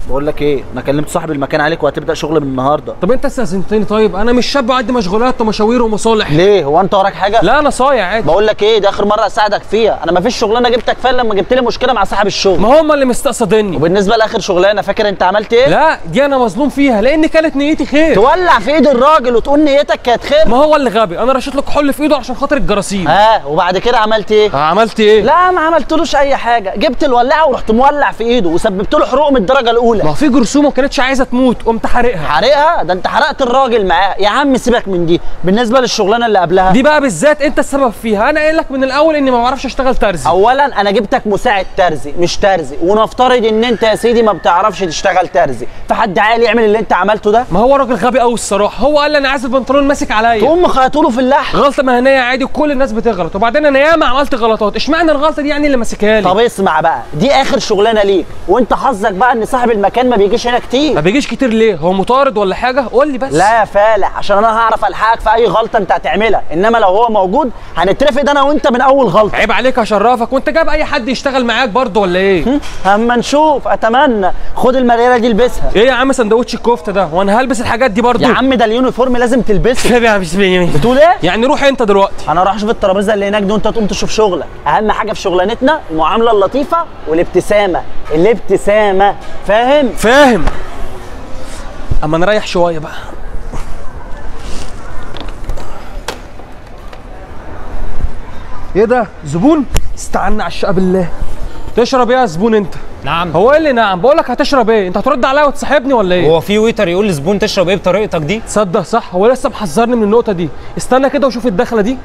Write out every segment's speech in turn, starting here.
بقول لك ايه انا كلمت صاحب المكان عليك وهتبدا شغل من النهارده طب انت استاذنتني طيب انا مش شاب وعندي مشغولات ومشاوير ومصالح ليه هو انت وراك حاجه لا انا صايع عادي بقول لك ايه دي اخر مره اساعدك فيها انا مفيش شغلانه جبتك فيها لما جبت لي مشكله مع صاحب الشغل ما هم اللي مستقصدني وبالنسبه لاخر شغلانه فاكر انت عملت ايه لا دي انا مظلوم فيها لان كانت نيتي خير تولع في ايد الراجل وتقول نيتك كانت خير ما هو اللي غبي انا رشيت له كحول في ايده عشان خاطر الجراثيم ها وبعد كده عملت ايه آه، عملت ايه لا ما عملتلوش اي حاجه جبت الولاعه ورحت مولع في ايده وسببت له حروق من الدرجه ما الاولى هو في جرثومه ما كانتش عايزه تموت قمت حارقها حرقها ده انت حرقت الراجل معاه يا عم سيبك من دي بالنسبه للشغلانه اللي قبلها دي بقى بالذات انت السبب فيها انا قايل لك من الاول اني ما بعرفش اشتغل ترزي اولا انا جبتك مساعد ترزي مش ترزي ونفترض ان انت يا سيدي ما بتعرفش تشتغل ترزي فحد عالي يعمل اللي انت عملته ده ما هو راجل غبي قوي الصراحه هو قال لي انا عايز البنطلون ماسك عليا تقوم مخيطه له في اللحم غلطه مهنيه عادي وكل الناس بتغلط وبعدين انا ياما عملت غلطات اشمعنى الغلطه دي يعني اللي ماسكها لي طب اسمع بقى دي اخر شغلانه ليك وانت حظك بقى ان صاحب المكان ما بيجيش هنا ما كتير بيجيش كتير ليه هو مطارد ولا حاجه قول لي بس لا يا فالح عشان انا هعرف الحقك في اي غلطه انت هتعملها انما لو هو موجود هنترفد انا وانت من اول غلطه عيب عليك اشرفك وانت جايب اي حد يشتغل معاك برضه ولا ايه اما نشوف اتمنى خد المريره دي البسها ايه يا عم سندوتش الكفته ده وانا هلبس الحاجات دي برضه يا عم ده اليونيفورم لازم تلبسه بتقول ايه يعني روح انت دلوقتي انا اروح اشوف الترابيزه اللي هناك دي وانت تقوم تشوف شغلك اهم حاجه في شغلانتنا المعامله اللطيفه والابتسامه الابتسامه فاهم فاهم اما نريح شويه بقى ايه ده زبون استعنا على الشقه بالله تشرب ايه يا زبون انت نعم هو ايه اللي نعم بقول لك هتشرب ايه انت هترد عليا وتصاحبني ولا ايه هو في ويتر يقول لزبون تشرب ايه بطريقتك دي تصدق صح هو لسه محذرني من النقطه دي استنى كده وشوف الدخله دي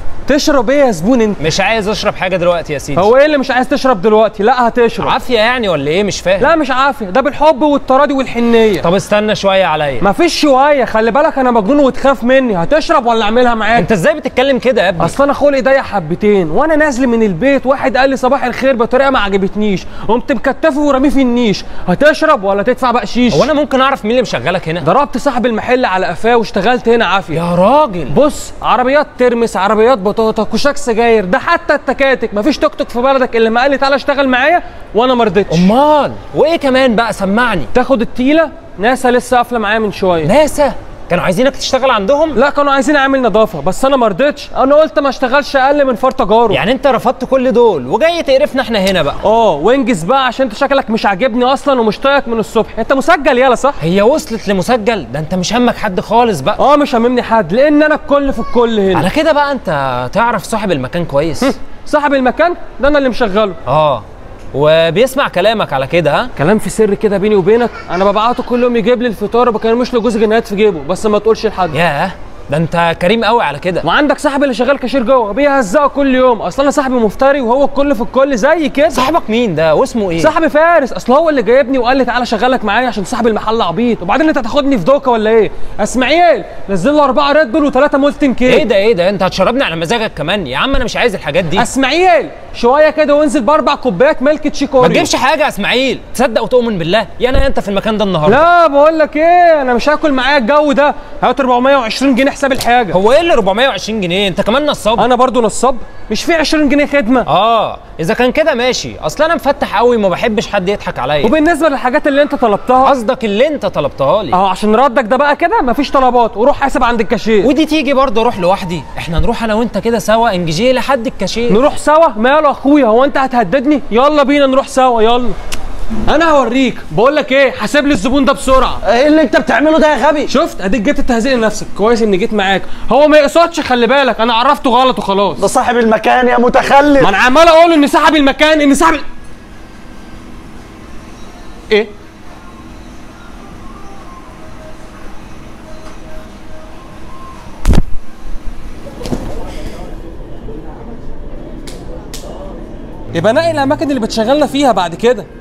تشرب ايه يا زبون انت مش عايز اشرب حاجه دلوقتي يا سيدي هو ايه اللي مش عايز تشرب دلوقتي لا هتشرب عافيه يعني ولا ايه مش فاهم لا مش عافيه ده بالحب والتراضي والحنيه طب استنى شويه عليا مفيش شويه خلي بالك انا مجنون وتخاف مني هتشرب ولا اعملها معاك انت ازاي بتتكلم كده يا ابني اصل انا خلقي ضيق حبتين وانا نازل من البيت واحد قال لي صباح الخير بطريقه ما عجبتنيش قمت مكتفه ورميه في النيش هتشرب ولا تدفع بقشيش هو انا ممكن اعرف مين اللي مشغلك هنا ضربت صاحب المحل على قفاه واشتغلت هنا عافيه يا راجل بص عربيات ترمس عربيات بطاطا كشاك سجاير ده حتى التكاتك مفيش توك توك في بلدك اللي ما قال لي تعالى اشتغل معايا وانا ما رضيتش امال وايه كمان بقى سمعني تاخد التقيله ناسا لسه قافله معايا من شويه ناسا كانوا عايزينك تشتغل عندهم لا كانوا عايزين اعمل نظافه بس انا ما رضيتش انا قلت ما اشتغلش اقل من فار تجارب يعني انت رفضت كل دول وجاي تقرفنا احنا هنا بقى اه وانجز بقى عشان انت شكلك مش عاجبني اصلا ومش طايقك من الصبح انت مسجل يالا صح هي وصلت لمسجل ده انت مش همك حد خالص بقى اه مش هممني حد لان انا الكل في الكل هنا على كده بقى انت تعرف صاحب المكان كويس صاحب المكان ده انا اللي مشغله اه وبيسمع كلامك على كده ها كلام في سر كده بيني وبينك انا ببعته كل يوم يجيب لي الفطار وبكلموش له جوز جنيهات في جيبه بس ما تقولش لحد ياه ده انت كريم قوي على كده وعندك صاحبي اللي شغال كاشير جوه بيهزقه كل يوم اصل انا صاحبي مفتري وهو الكل في الكل زي كده صاحبك مين ده واسمه ايه صاحبي فارس اصل هو اللي جايبني وقال لي تعالى شغلك معايا عشان صاحب المحل عبيط وبعدين انت هتاخدني في دوكه ولا ايه اسماعيل نزل له اربعه ريد بول وثلاثه مولتن كيك ايه ده ايه ده انت هتشربني على مزاجك كمان يا عم انا مش عايز الحاجات دي اسماعيل شويه كده وانزل باربع كوبايات ملك تشيك ما اوريو تجيبش حاجه يا اسماعيل تصدق وتؤمن بالله يا انا انت في المكان ده النهارده لا بقول لك ايه انا مش هاكل معايا الجو ده هات 420 جنيه حساب الحاجه هو ايه اللي 420 جنيه انت كمان نصاب انا برضو نصاب مش في 20 جنيه خدمه اه اذا كان كده ماشي اصل انا مفتح قوي ما بحبش حد يضحك عليا وبالنسبه للحاجات اللي انت طلبتها قصدك اللي انت طلبتها لي اهو عشان ردك ده بقى كده مفيش طلبات وروح حاسب عند الكاشير ودي تيجي برضه اروح لوحدي احنا نروح انا وانت كده سوا انجيجيه لحد الكاشير نروح سوا ماله اخويا هو انت هتهددني يلا بينا نروح سوا يلا انا هوريك بقول لك ايه حاسب لي الزبون ده بسرعه ايه اللي انت بتعمله ده يا غبي شفت اديك جبت التهزيق لنفسك كويس اني جيت معاك هو ما يقصدش خلي بالك انا عرفته غلط وخلاص ده صاحب المكان يا متخلف ما انا عمال اقول ان صاحب المكان ان صاحب ايه يبقى نقي الاماكن اللي بتشغلنا فيها بعد كده